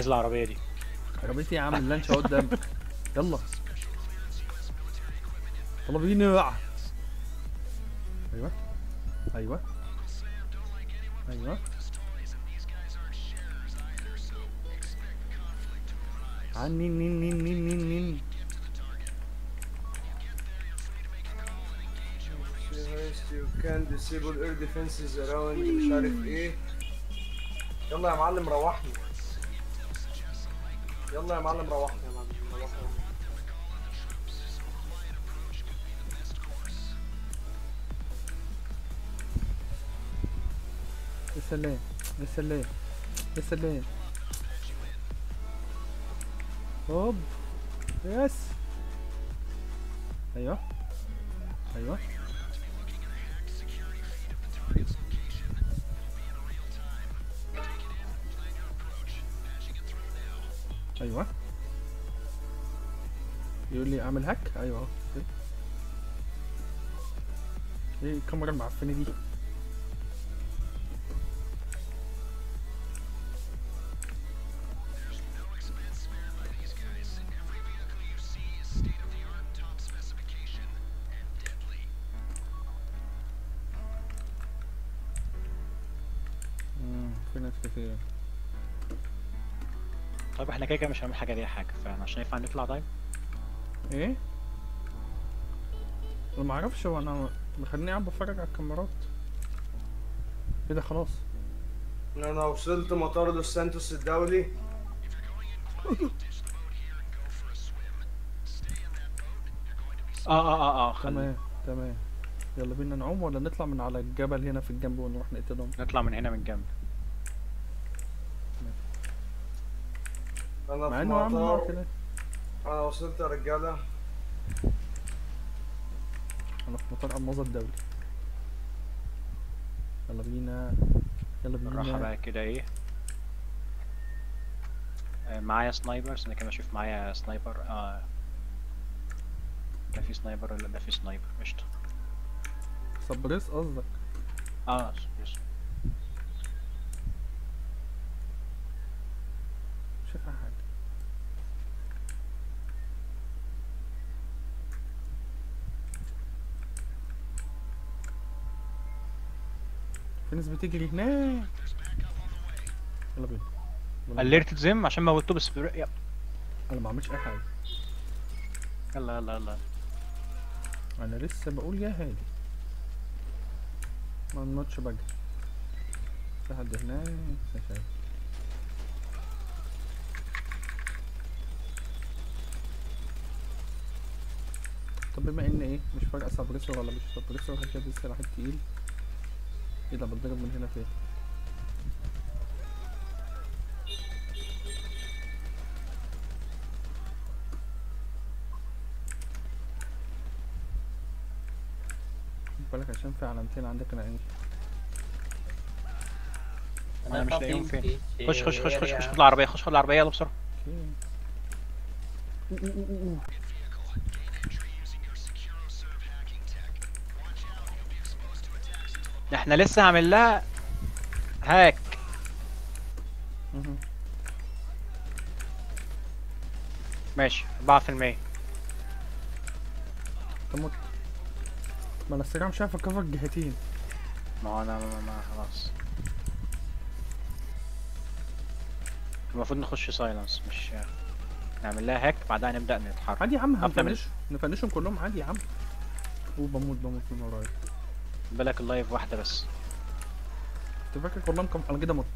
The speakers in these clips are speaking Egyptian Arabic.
عايز العربيه دي عربيتي يا عم اللانش اهو قدامك يلا يلا بينا ايوه ايوه ايوه عن نين نين نين نين نين نين You can disable air defenses around مش عارف ايه يلا يا معلم روحني يلا يا معلم روحني يا معلم روحني يا سلام يا سلام يا سلام هوب يس ايوه ايوه ايوه يقول لي اعمل هاك ايوه أهو. ايه الكاميرا المعفنه دي مم، في ناس كتير طيب احنا كده كده مش هنعمل حاجه دي حاجه فاحنا عشان ينفع نطلع طيب ايه انا ما اعرفش هو انا مخليني قاعد بتفرج على الكاميرات كده خلاص انا وصلت مطار لوس سانتوس الدولي اه اه اه اه خل... تمام تمام يلا بينا نعوم ولا نطلع من على الجبل هنا في الجنب ونروح نقتلهم نطلع من هنا من جنب انا مع في انه عم نار مطار كده انا وصلت يا رجاله انا في مطار الماظة الدولي يلا بينا يلا بالراحه بينا بقى كده ايه آه، معايا سنايبرز انا كمان اشوف معايا سنايبر اه ده في سنايبر ولا ده في سنايبر قشطة صبريس قصدك اه بس مش شايفها حاجة في ناس بتجري هناك يلا بينا يلا بينا. اليرت زم عشان موتوه بس بر- يلا انا ما عملتش اي حاجة يلا يلا يلا انا لسه بقول يا هادي ما نموتش بجري في حد هناك مش شايف طب بما ان ايه مش فارقه سبريسور ولا مش سبريسور هشيل السلاح التقيل ايه ده بتضرب من هنا فين خد بالك عشان في علامتين عندك انا ايه انا مش لاقيهم فين خش خش خش خش خش خد العربية خش خد العربية يلا بسرعة اوكي أوه، أوه، أوه، أوه. احنا لسه عامل لها هاك مهم. ماشي 4% تموت ما انا السريع مش عارف اكفر الجهتين ما هو انا ما, ما خلاص المفروض نخش سايلنس مش نعمل لها هاك بعدها نبدأ نتحرك عادي يا عم عارف نعمل هنفنش نفنشهم كلهم عادي يا عم وبموت بموت من ورايا بالك اللايف واحدة بس انت فاكر كلهم كم انا كده مت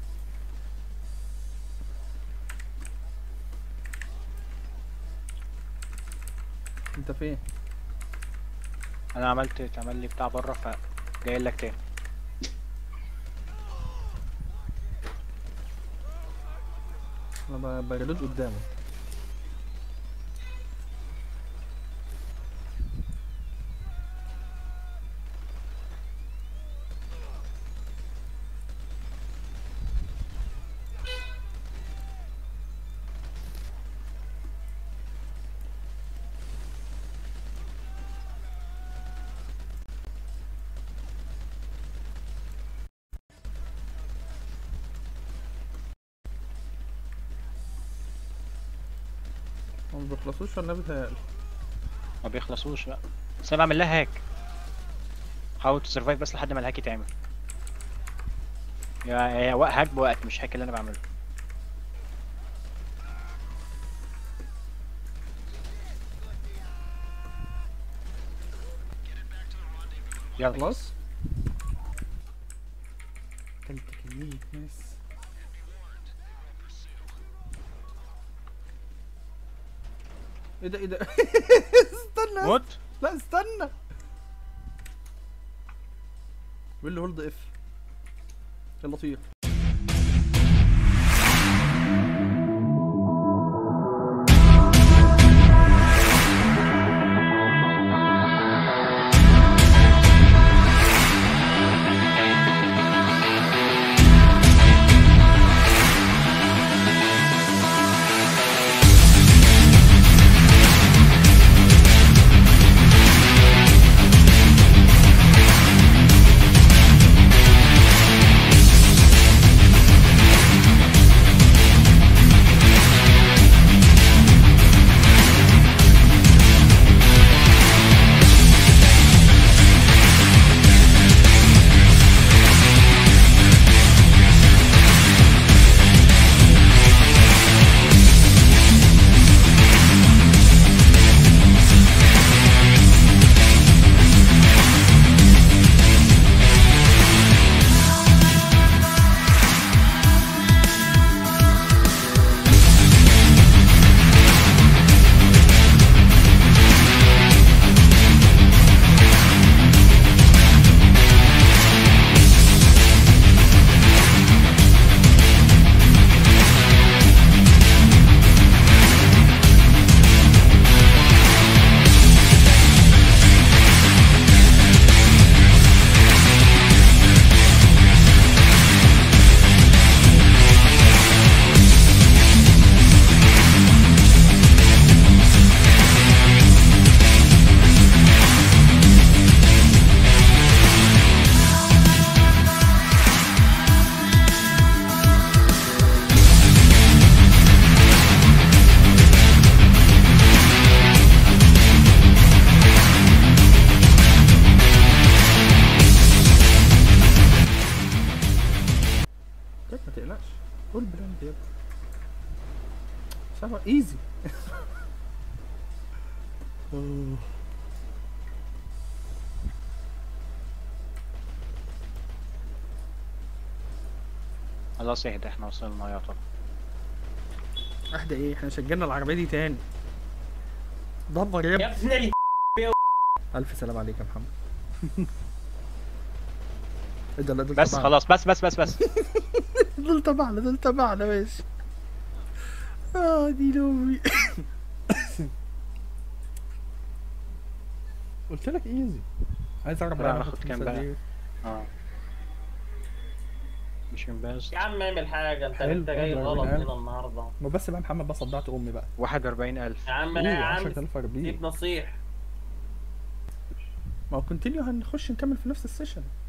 انت فين انا عملت اتعمل لي بتاع بره فجاي لك تاني انا ب- بريلود قدامه بيخلصوش ولا بيتهيألي ما بيخلصوش لا بس انا بعمل لها هاك حاول تسرفايف بس لحد ما الهاك يتعمل يا هي وق- هاك بوقت مش هاك اللي انا بعمله يلا خلاص كلت كمية ناس ايه ده ايه ده استنى موت لا استنى ويل هولد اف يلا طير طيب ما تقلقش قول بلان يا ابني سوا ايزي خلاص اهدى احنا وصلنا يعتبر اهدى ايه احنا شجلنا العربيه دي تاني دبر يا ابني يا ابن ال الف سلام عليك يا محمد ايه ده لا دول بس تبعنا. خلاص بس بس بس بس دول تبعنا دول تبعنا ماشي اه دي نومي قلت لك ايزي عايز اعرف لا، بقى ناخد هاخد كام فلوس قد بقى؟ ايه. اه مش بس يا عم اعمل حاجه انت حلو، انت جاي حلو، غلط حلو. هنا النهارده ما بس بقى محمد بقى صدعت امي بقى واحد وأربعين ألف يا عم ايه لا يا عم 10000 ار بي سيب نصيح ما هو كونتينيو هنخش نكمل في نفس السيشن